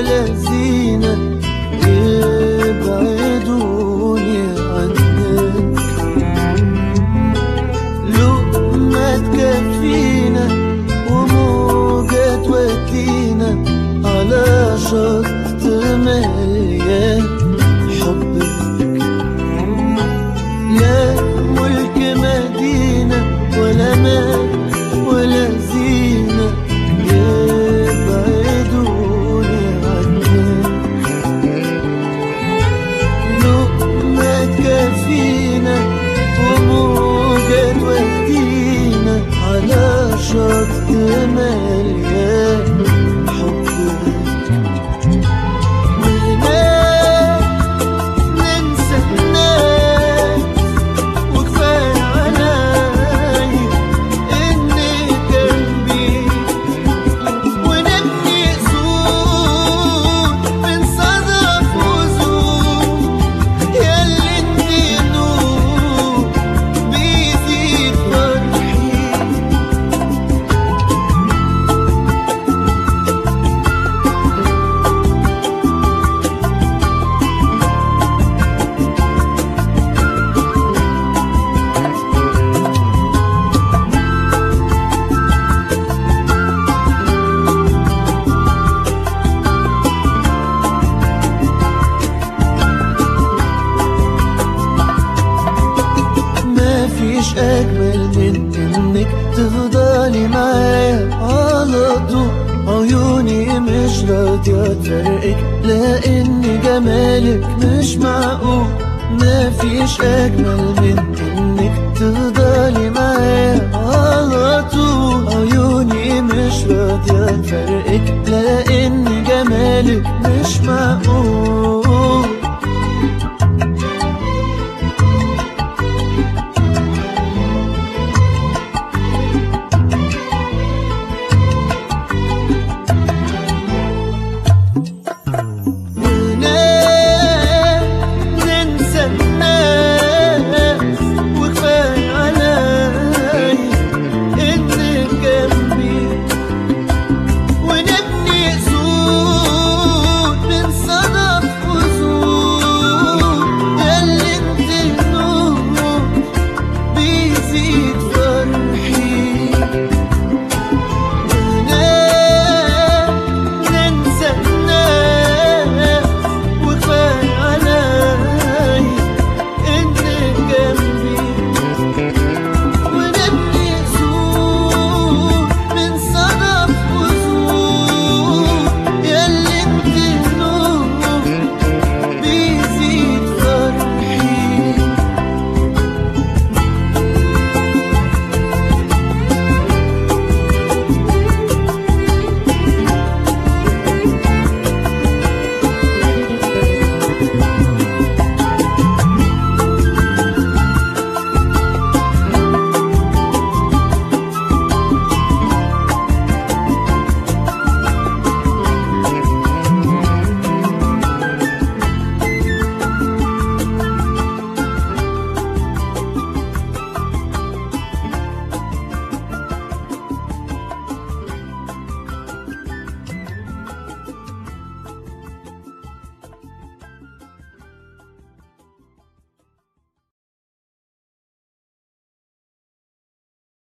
ولا زينة يبعدوني عنك لقمة تكفينا وموجة تودينا على شط مليان حبك لا ملك مدينة ولا مال ولا زينة يبعدوني عنك لقمة تكفينا وموجة تودينا على شط مليان حبك وهناك ننسى الناس وكفاية عليا إني جنبي ونبني سور من صدف وزور ياللي انتي نور بيزيد فرحي ما فيش أجمل من إنك تفضلي معايا على طول عيوني مش راضية تفرقك لأن جمالك مش معقول ما فيش أجمل من إنك تفضلي معايا على طول عيوني مش راضية تفرقك لأن جمالك مش معقول